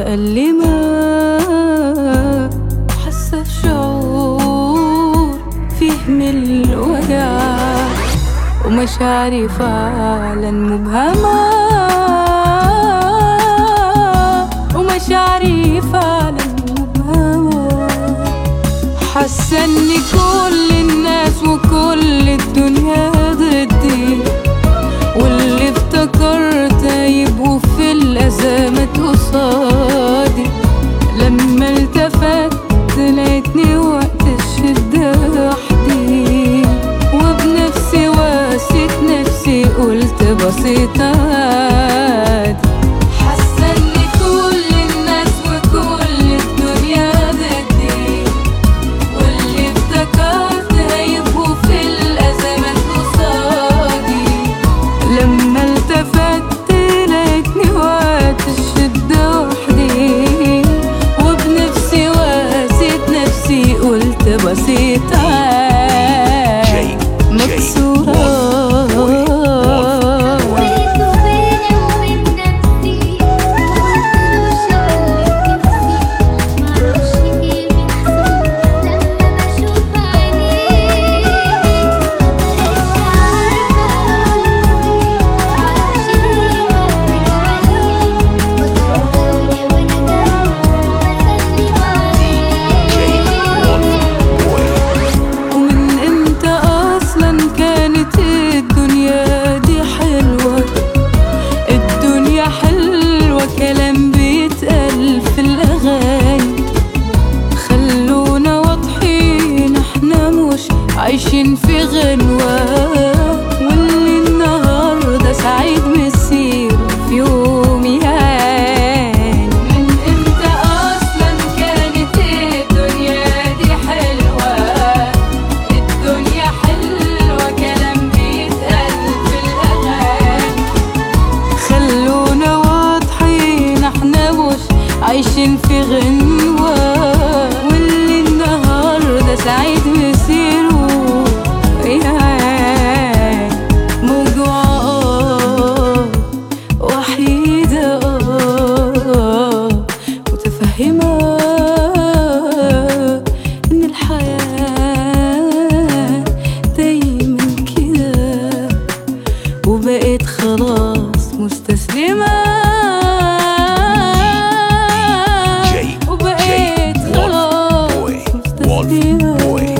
متألمة حاسة بشعور فيه من الوجع ومشاعري فعلا مبهمة ومشاعري فعلا مبهمة حاسة ان كل الناس وكل الدنيا ضدي واللي افتكرت يبقوا في الأزمات قصادي لما التفت لقيتني وقت الشدة وحدي وبنفسي واسيت نفسي قلت بسيطة عادي حاسة ان كل الناس وكل الدنيا ضدي واللي افتكرت هيبقوا في الأزمات قصادي لما التفت لقيتني وقت الشدة وحدي وبنفسي واسيت نفسي قلت بسيطة عادي مكسورة وقفت بيني وبين نفسي معرفش أقولك نفسي معرفش كيف إحساسي لما بشوف عينيك بقيت عارفة معرفش ليه بضحك عليك وتفكرني وأنا جنبك بسلم عليك ومن امتى اصلا كانت الدنيا دي حلوة الدنيا حلوة كلام بيتقال في الاغاني خلونا واضحين احنا مش عايشين في غنوة واللي النهاردة سعيد مسير في يوم يعاني من امتى اصلا كانت الدنيا دي حلوة الدنيا حلوة كلام بيتقال في الأغاني خلونا واضحين احنا مش عايشين في غنوة واللي النهاردة سعيد مسيره يعني موجوع آه وحيدة آه متفهمة إن الحياة دايما كده وبقيت خلاص مستسلمة J- وبقيت J- خلاص Wolf Boy. Wolf مستسلمة Boy.